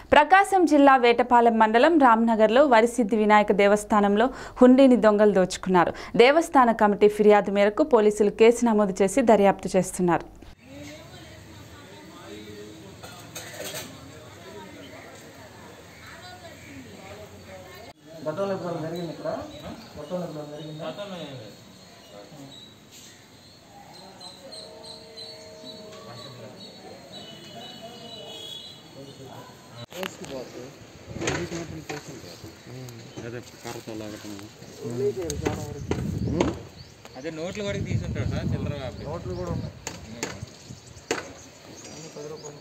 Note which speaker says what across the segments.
Speaker 1: ప్రకాశం జిల్లా వేటపాలెం మండలం రామ్నగర్లో వరిసిద్ధి వినాయక దేవస్థానంలో హుండీని దొంగలు దోచుకున్నారు దేవస్థాన కమిటీ ఫిర్యాదు మేరకు పోలీసులు కేసు నమోదు చేసి దర్యాప్తు చేస్తున్నారు
Speaker 2: గతంలో ఎప్పుడైనా జరిగింది ఇక్కడ గతంలో ఎప్పుడైనా జరిగిందా
Speaker 3: అదే కర్రతో లాగటం
Speaker 4: అదే నోట్లు కూడా తీసుంటాడు సార్ చిల్లర వ్యాపారి
Speaker 2: నోట్లు కూడా ఉన్నాయి అన్ని పది రూపాయలు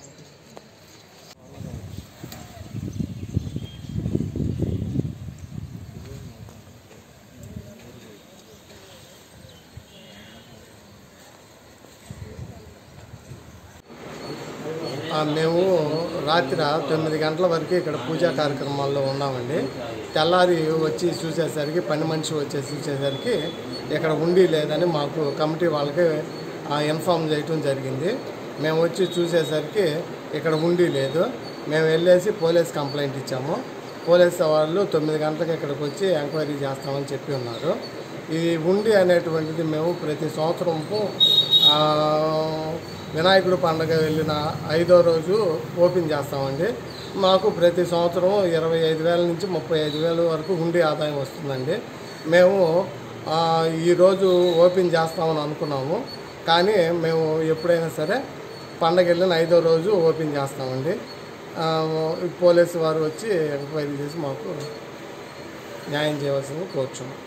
Speaker 5: ఆ, మేము రాత్రి తొమ్మిది గంటల వరకు ఇక్కడ పూజా కార్యక్రమాల్లో ఉన్నామండి తెల్లారి వచ్చి చూసేసరికి పని మనిషి వచ్చి చూసేసరికి ఇక్కడ ఉండి లేదని మాకు కమిటీ వాళ్ళకి ఆ, ఇన్ఫామ్ చేయటం జరిగింది మేము వచ్చి చూసేసరికి ఇక్కడ ఉండి లేదు మేము వెళ్ళేసి పోలీస్ కంప్లైంట్ ఇచ్చాము పోలీస్ వాళ్ళు తొమ్మిది గంటలకు ఇక్కడికి వచ్చి ఎంక్వైరీ చేస్తామని చెప్పి ఉన్నారు ఈ ఉండి అనేటువంటిది మేము ప్రతి సంవత్సరము ఆ, వినాయకుడు పండగ వెళ్ళిన ఐదో రోజు ఓపెన్ చేస్తామండి మాకు ప్రతి సంవత్సరం ఇరవై ఐదు వేల నుంచి ముప్పై ఐదు వేల వరకు ఉండి ఆదాయం వస్తుందండి మేము ఆ, ఈరోజు ఓపెన్ చేస్తామని అనుకున్నాము కానీ మేము ఎప్పుడైనా సరే పండగ వెళ్ళిన ఐదో రోజు ఓపెన్ చేస్తామండి ఆ, పోలీసు వారు వచ్చి ఎంక్వైరీ చేసి మాకు న్యాయం చేయవలసింది కోరుచున్నాం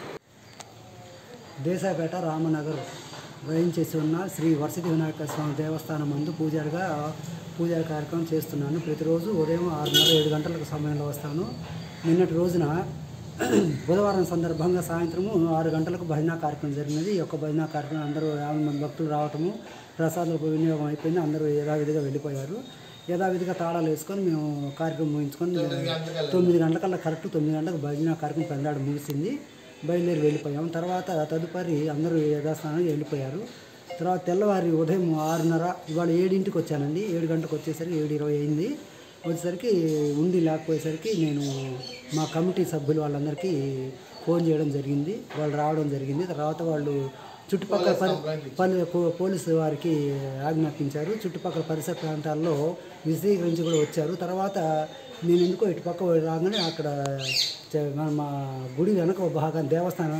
Speaker 6: దేశాపేట రామనగర్ వేయించేసి ఉన్న శ్రీ వరసిద్ధి వినాయక స్వామి దేవస్థానం ముందు పూజారిగా పూజా కార్యక్రమం చేస్తున్నాను ప్రతిరోజు ఉదయం ఆరున్నర ఏడు గంటలకు సమయంలో వస్తాను నిన్నటి రోజున బుధవారం సందర్భంగా సాయంత్రము ఆరు గంటలకు భజన కార్యక్రమం జరిగినది ఈ యొక్క భజన కార్యక్రమం అందరూ యాభై మంది భక్తులు రావటము ప్రసాదాలకు వినియోగం అయిపోయింది అందరూ యథావిధిగా వెళ్ళిపోయారు యథావిధిగా తాళాలు వేసుకొని మేము కార్యక్రమం ముగించుకొని తొమ్మిది గంటలకల్లా కరెక్ట్ తొమ్మిది గంటలకు భజన కార్యక్రమం పెందాడు ముగిసింది బయలుదేరి వెళ్ళిపోయాం తర్వాత తదుపరి అందరూ యథాస్థానానికి వెళ్ళిపోయారు తర్వాత తెల్లవారి ఉదయం ఆరున్నర ఇవాళ ఏడింటికి వచ్చానండి ఏడు గంటలకు వచ్చేసరికి ఏడు ఇరవై అయింది వచ్చేసరికి ఉండి లేకపోయేసరికి నేను మా కమిటీ సభ్యులు వాళ్ళందరికీ ఫోన్ చేయడం జరిగింది వాళ్ళు రావడం జరిగింది తర్వాత వాళ్ళు చుట్టుపక్కల పరి పలు పో- పోలీసు వారికి ఆజ్ఞాపించారు చుట్టుపక్కల పరిసర ప్రాంతాల్లో విశదీకరించి కూడా వచ్చారు తర్వాత నేను ఎందుకో ఇటు పక్క రాగానే అక్కడ చ- మన- మా గుడి వెనక ఒక భాగం దేవస్థానం